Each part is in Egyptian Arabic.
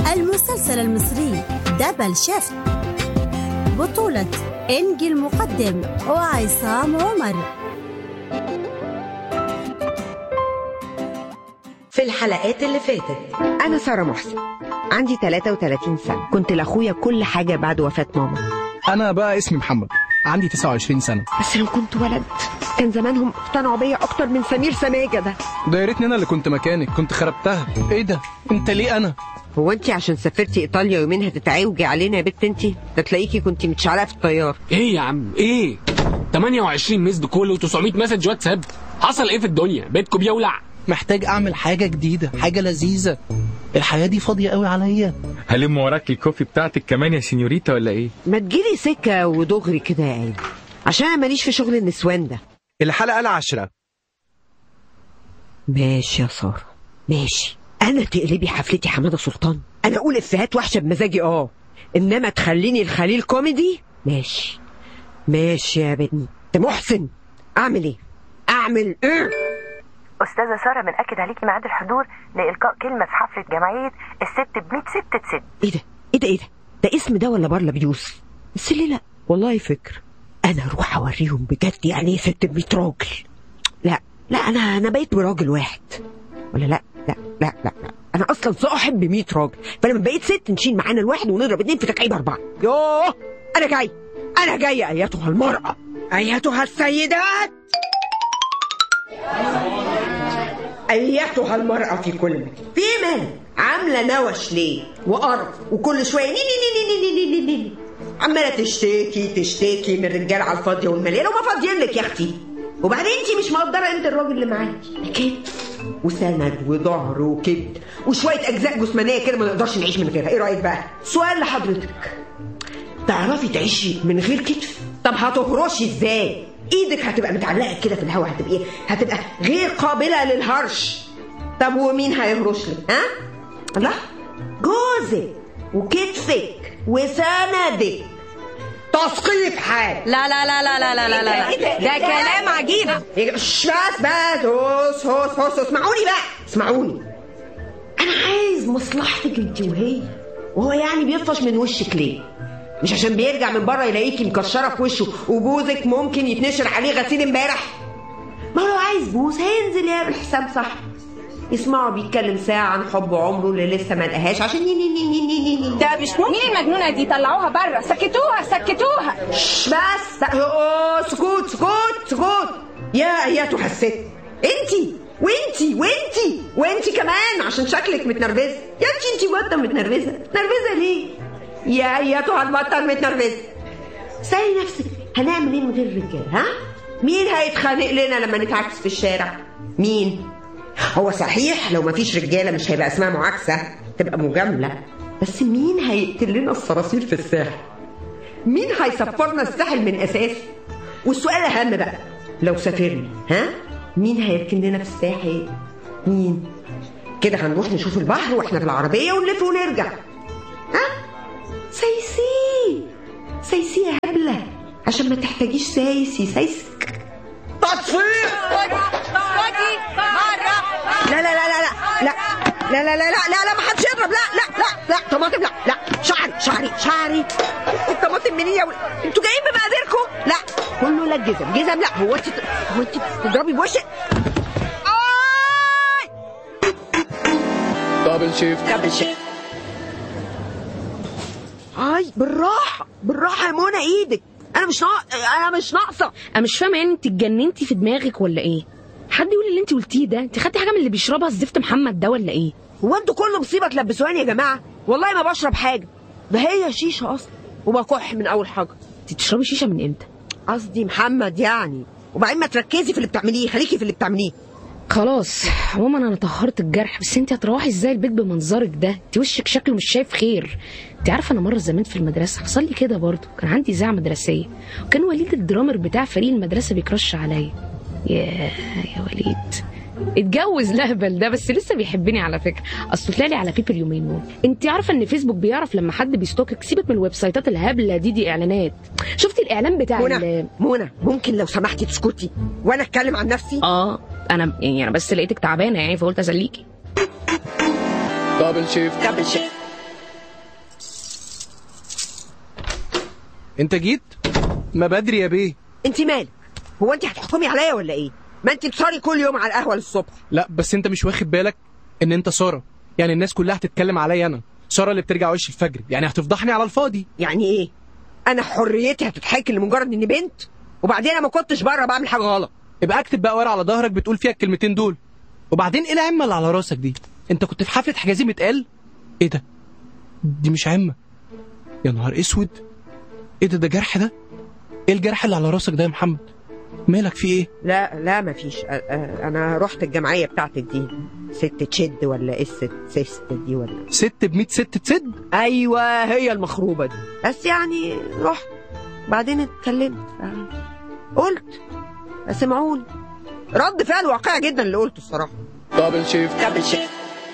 المسلسل المصري دبل شيفت بطولة إنجي المقدم وعصام عمر في الحلقات اللي فاتت أنا سارة محسن عندي 33 سنة كنت لأخويا كل حاجة بعد وفاة ماما انا بقى اسمي محمد عندي 29 سنه بس لو كنت ولد كان زمانهم اقتنعوا بيا أكتر من سمير سماجة ده ده يا ريتني انا اللي كنت مكانك كنت خربتها ايه ده انت ليه انا هو أنت عشان سافرتي إيطاليا يومين هتتعوجي علينا يا بت أنت ده تلاقيكي كنت متشعلقة في الطيار ايه يا عم ايه 28 مسد كول و900 مسج واتساب حصل ايه في الدنيا بيتكم بيولع محتاج اعمل حاجه جديده حاجه لذيذه الحياه دي فاضيه قوي عليا هلم وراك الكوفي بتاعتك كمان يا سينيوريتا ولا ايه؟ ما تجيلي سكة ودغري كده يا عيني عشان أنا ماليش في شغل النسوان ده الحلقة العاشرة ماشي يا سارة ماشي أنا تقلبي حفلتي حمادة سلطان أنا أقول إفيهات وحشة بمزاجي أه إنما تخليني الخليل كوميدي ماشي ماشي يا بنت محسن أعمل إيه؟ أعمل إيه؟ أستاذة سارة بنأكد عليكي ميعاد الحضور لإلقاء كلمة في حفلة جمعية الست ب 100 ست تسد ايه ده ايه ده ايه ده ده اسم ده ولا برلا بيوسف بس ليه لا والله فكر انا اروح اوريهم بجد يعني ايه ست ب راجل لا لا انا انا بقيت براجل واحد ولا لا لا لا لا, لا. انا اصلا صاحب ب 100 راجل فلما بقيت ست نشيل معانا الواحد ونضرب اتنين في تكعيب اربعه يوه انا جاي انا جاي ايتها المراه ايتها السيدات ايتها المرأة في كل مكان في من عاملة نوش ليه وقرف وكل شوية ني ني ني ني ني ني ني ني عمالة تشتكي تشتكي من الرجال على الفاضية والمليانة وما فاضيين لك يا اختي وبعدين انت مش مقدرة انت الراجل اللي معاكي كتف وسند وظهر وكبد وشوية أجزاء جسمانية كده ما نقدرش نعيش من غيرها ايه رأيك بقى سؤال لحضرتك تعرفي تعيشي من غير كتف طب هتهرشي ازاي ايدك هتبقى متعلقه كده في الهواء هتبقى ايه هتبقى غير قابله للهرش طب ومين هيهرش لك ها لا جوزك وكتفك وسندك تثقيف حال لا لا لا لا لا لا لا لا إيه ده؟ ده كلام عجيب إيه، شش بس بس هوس هوس هوس اسمعوني بقى اسمعوني انا عايز مصلحتك انت وهي وهو يعني بيطفش من وشك ليه مش عشان بيرجع من بره يلاقيكي مكشره في وشه وجوزك ممكن يتنشر عليه غسيل امبارح ما هو لو عايز بوس هينزل يعمل حساب صح يسمعوا بيتكلم ساعة عن حب عمره اللي لسه ما لقاهاش عشان ني ني ني ني ني ني ني ده مش ممكن مين المجنونه دي طلعوها بره سكتوها سكتوها شش بس أوه، سكوت سكوت سكوت يا ايتها الست انتي وانتي وانتي وانتي كمان عشان شكلك متنرفزه يا انتي انتي بطه متنرفزه متنرفزه ليه يا ايتها البطه المتنرفزه سألي نفسك هنعمل ايه من غير الرجال ها مين هيتخانق لنا لما نتعكس في الشارع مين هو صحيح لو مفيش رجاله مش هيبقى اسمها معاكسه تبقى مجامله بس مين هيقتل لنا الصراصير في الساحل مين هيسفرنا الساحل من اساسه والسؤال الاهم بقى لو سافرنا ها مين هيركن لنا في الساحل مين كده هنروح نشوف البحر واحنا في العربيه ونلف ونرجع ها سيسي سيسي يا هبله عشان ما تحتاجيش سايسي سايسك تطفيق لا لا لا لا لا لا لا لا لا لا لا لا ما حدش يضرب لا لا لا لا طماطم لا لا شعري شعري شعري الطماطم منين يا ولد انتوا جايين بمقاديركم لا كله لا الجزم جزم لا هو انت هو انت بتضربي بوشك آي! دبل شيفت دبل شيفت هاي بالراحه بالراحه يا منى ايدك انا مش ناقص انا مش ناقصه انا مش فاهمه يعني انت اتجننتي في دماغك ولا ايه حد يقول اللي انت قلتيه ده انت خدتي حاجه من اللي بيشربها الزفت محمد ده ولا ايه هو انتوا كل مصيبه تلبسوهاني يا جماعه والله ما بشرب حاجه ده هي شيشه اصلا وبكح من اول حاجه انت بتشربي شيشه من امتى قصدي محمد يعني وبعدين ما تركزي في اللي بتعمليه خليكي في اللي بتعمليه خلاص عموما انا طهرت الجرح بس انت هتروحي ازاي البيت بمنظرك ده انت وشك شكله مش شايف خير انت عارفه انا مره زمان في المدرسه حصل لي كده برضه كان عندي اذاعه مدرسيه وكان وليد الدرامر بتاع فريق المدرسه بيكرش عليا يا يا وليد اتجوز لهبل ده بس لسه بيحبني على فكره اصله طلع لي على بيبر اليومين دول انت عارفه ان فيسبوك بيعرف لما حد بيستوكك سيبك من الويب سايتات الهبله دي دي اعلانات شفتي الاعلان بتاع ال- منى منى ممكن لو سمحتي تسكتي وانا اتكلم عن نفسي اه انا يعني انا بس لقيتك تعبانه يعني فقلت اسليكي دبل شيفت دبل شيفت انت جيت ما بدري يا بيه انت مالك هو انت هتحكمي عليا ولا ايه ما انت بتصاري كل يوم على القهوه للصبح لا بس انت مش واخد بالك ان انت ساره يعني الناس كلها هتتكلم عليا انا ساره اللي بترجع وش الفجر يعني هتفضحني على الفاضي يعني ايه انا حريتي هتتحكي لمجرد اني بنت وبعدين انا ما كنتش بره بعمل حاجه غلط يبقى اكتب بقى ورقه على ظهرك بتقول فيها الكلمتين دول وبعدين ايه العمه اللي على راسك دي انت كنت في حفله حجازي متقال ايه ده دي مش عمه يا نهار اسود ايه ده ده جرح ده ايه الجرح اللي على راسك ده يا محمد مالك في ايه لا لا مفيش أ- أ- انا رحت الجمعيه بتاعتك دي ست تشد ولا ايه الست سيست دي ولا ست ب ست تسد ايوه هي المخروبه دي بس يعني رحت بعدين اتكلمت قلت سمعوني رد فعل واقعي جدا اللي قلته الصراحه دبل شيفت دبل شيفت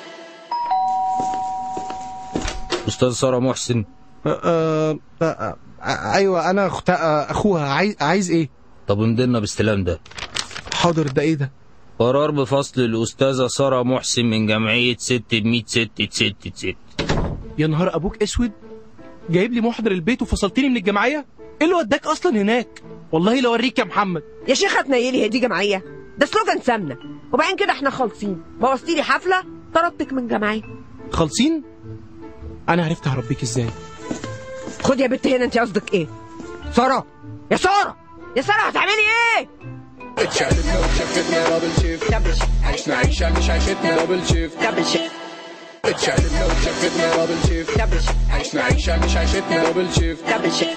استاذ ساره محسن آه آه آه ايوه انا أخت... آه اخوها عايز عايز ايه طب امضينا باستلام ده حاضر ده ايه ده قرار بفصل الاستاذه ساره محسن من جمعيه ست ب ست ست ست يا نهار ابوك اسود جايب لي محضر البيت وفصلتني من الجمعيه ايه اللي وداك اصلا هناك والله لو اوريك يا محمد يا شيخه تنيلي هي دي جمعيه ده سلوجان سمنه وبعدين كده احنا خالصين بوظتي لي حفله طردتك من جمعيه خالصين انا عرفت هربيك ازاي خد يا بنت هنا انت قصدك ايه ساره يا ساره يا ساره هتعملي ايه اتشقلبنا وشفتنا دبل شيفت عشنا عيشة مش عيشتنا دبل شيفت دبل شيفت اتشقلبنا وشفتنا دبل شيفت دبل شيفت عشنا عيشة مش عيشتنا دبل شيفت دبل شيفت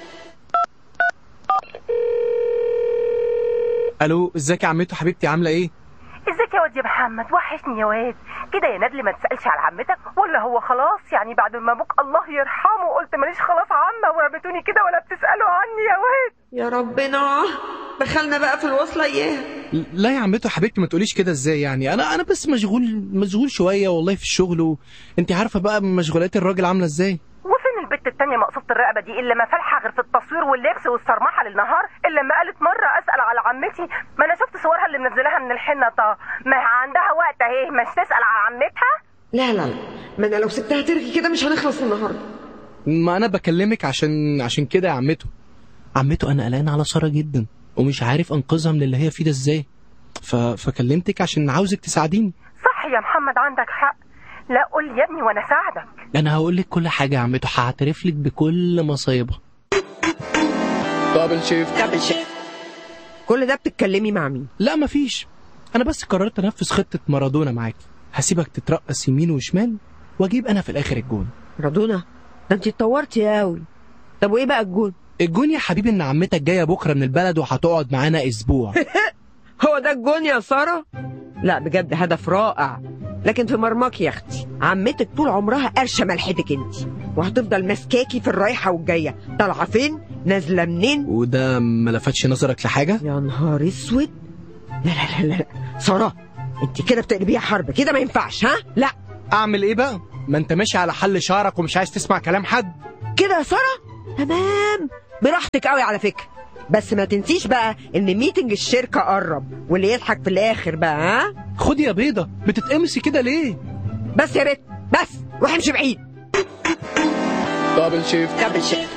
الو ازيك يا عمته حبيبتي عامله ايه ازيك يا واد يا محمد وحشني يا واد كده يا ندل ما تسالش على عمتك ولا هو خلاص يعني بعد ما ابوك الله يرحمه قلت ماليش خلاص عمه ورمتوني كده ولا بتسالوا عني يا واد يا ربنا دخلنا بقى في الوصله اياها لا يا عمته حبيبتي ما تقوليش كده ازاي يعني انا انا بس مشغول مشغول شويه والله في الشغل وانت عارفه بقى مشغولات الراجل عامله ازاي وفين البت التانية مقصوبة الرقبة دي اللي ما فالحة غير في التصوير واللبس والصرمحة للنهار اللي لما قالت مرة أسأل على عمتي ما أنا شفت صورها اللي منزلاها من الحنة طه ما هي عندها وقت أهي مش تسأل على عمتها لا لا لا ما انا لو سبتها ترغي كده مش هنخلص النهارده ما انا بكلمك عشان عشان كده يا عمته عمته انا قلقان على ساره جدا ومش عارف انقذها من اللي هي فيه ده ازاي ف... فكلمتك عشان عاوزك تساعديني صح يا محمد عندك حق لا قول لي يا ابني وأنا ساعدك انا هقول لك كل حاجه يا عمته هعترف لك بكل مصايبها دبل شيفت دبل شيفت كل ده بتتكلمي مع مين لا مفيش انا بس قررت انفذ خطه مارادونا معاكي هسيبك تترقص يمين وشمال واجيب انا في الاخر الجون رادونا ده انت اتطورتي قوي طب وايه بقى الجون الجون يا حبيبي ان عمتك جايه بكره من البلد وهتقعد معانا اسبوع هو ده الجون يا ساره لا بجد هدف رائع لكن في مرماك يا اختي عمتك طول عمرها قرشه ملحتك انت وهتفضل ماسكاكي في الرايحه والجايه طالعه فين نازله منين وده ما لفتش نظرك لحاجه يا نهار اسود لا لا لا لا, لا. ساره انت كده بتقلبيها حرب كده ما ينفعش ها لا اعمل ايه بقى ما انت ماشي على حل شعرك ومش عايز تسمع كلام حد كده يا ساره تمام براحتك قوي على فكره بس ما تنسيش بقى ان ميتنج الشركه قرب واللي يضحك في الاخر بقى ها خدي يا بيضه بتتقمصي كده ليه بس يا بت بس روح امشي بعيد دبل شيفت دبل شيفت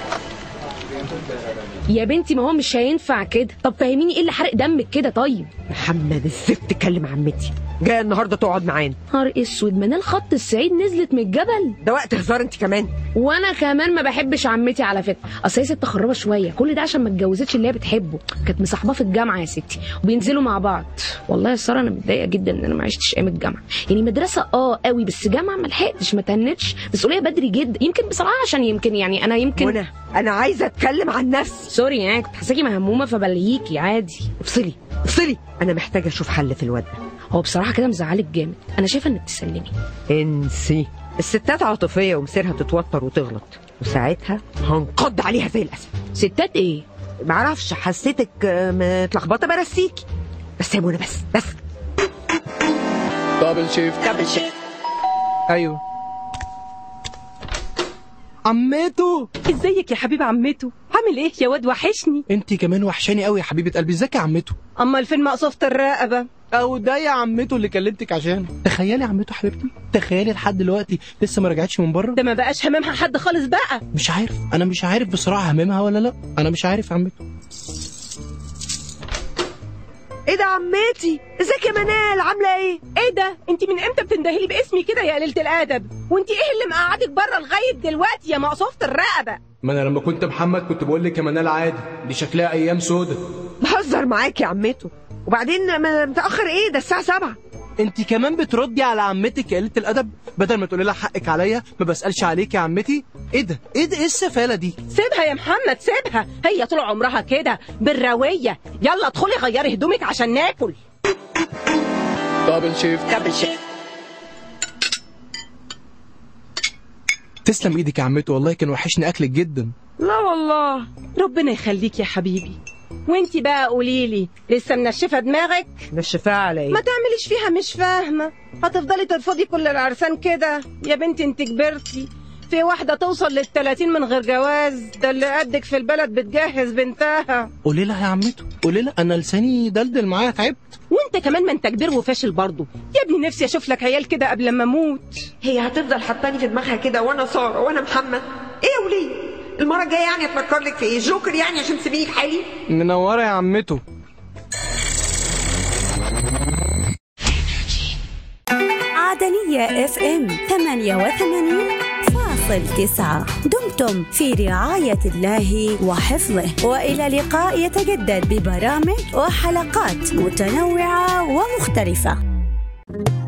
يا بنتي ما هو مش هينفع كده طب فهميني ايه اللي حرق دمك كده طيب محمد الزفت كلم عمتي جايه النهارده تقعد معانا نهار اسود منال خط السعيد نزلت من الجبل ده وقت هزار انت كمان وانا كمان ما بحبش عمتي على فكره اصل هي ست خرابه شويه كل ده عشان ما اتجوزتش اللي هي بتحبه كانت مصاحباه في الجامعه يا ستي وبينزلوا مع بعض والله يا ساره انا متضايقه جدا ان انا ما عشتش ايام الجامعه يعني مدرسه اه قوي بس جامعه ما لحقتش ما تهنتش مسؤوليه بدري جدا يمكن بصراحه عشان يمكن يعني انا يمكن وانا انا عايزه اتكلم عن نفسي سوري يعني كنت حاساكي مهمومه فبلهيكي عادي افصلي افصلي انا محتاجه اشوف حل في الواد ده هو بصراحه كده مزعلك جامد انا شايفه انك تسلمي انسي الستات عاطفيه ومصيرها تتوتر وتغلط وساعتها هنقض عليها زي الاسد ستات ايه معرفش حسيتك آه، متلخبطه برسيكي بس يا منى بس بس دبل شيفت دبل شيفت ايوه عمته ازيك يا حبيب عمته عامل ايه يا واد وحشني انت كمان وحشاني قوي يا حبيبه قلبي ازيك يا عمته امال فين مقصوفة الرقبة اهو ده يا عمته اللي كلمتك عشان تخيلي يا عمته حبيبتي تخيلي لحد دلوقتي لسه ما رجعتش من بره ده ما بقاش هممها حد خالص بقى مش عارف انا مش عارف بصراحه هممها ولا لا انا مش عارف يا عمته ايه ده عمتي ازيك يا منال عامله ايه ايه ده انت من امتى بتندهلي باسمي كده يا قليله الادب وانت ايه اللي مقعدك بره لغايه دلوقتي يا مقصوفه الرقبه ما انا لما كنت محمد كنت بقول لك يا منال عادي دي شكلها ايام سودة بهزر معاك يا عمته وبعدين ما- متاخر ايه ده الساعه 7 انت كمان بتردي على عمتك يا قلة الادب بدل ما تقولي لها حقك عليا ما بسالش عليك يا عمتي ايه ده ايه ده ايه السفاله دي سيبها يا محمد سيبها هي طول عمرها كده بالرويه يلا ادخلي غيري هدومك عشان ناكل دبل شيفت دبل شيفت تسلم ايدك يا عمته والله كان وحشني اكلك جدا لا والله ربنا يخليك يا حبيبي وانتي بقى قولي لي لسه منشفه دماغك نشفاها على ايه ما تعمليش فيها مش فاهمه هتفضلي ترفضي كل العرسان كده يا بنتي انت كبرتي في واحده توصل للتلاتين من غير جواز ده اللي قدك في البلد بتجهز بنتها قولي لها يا عمته قولي لها انا لساني دلدل معايا تعبت وانت كمان ما انت كبير وفاشل برضه يا ابني نفسي اشوف لك عيال كده قبل ما اموت هي هتفضل حطاني في دماغها كده وانا ساره وانا محمد ايه يا وليه المره الجايه يعني افكر لك في ايه جوكر يعني عشان تسيبيني في حالي منوره يا عمته عدنية اف ام 88.9 دمتم في رعاية الله وحفظه وإلى لقاء يتجدد ببرامج وحلقات متنوعة ومختلفة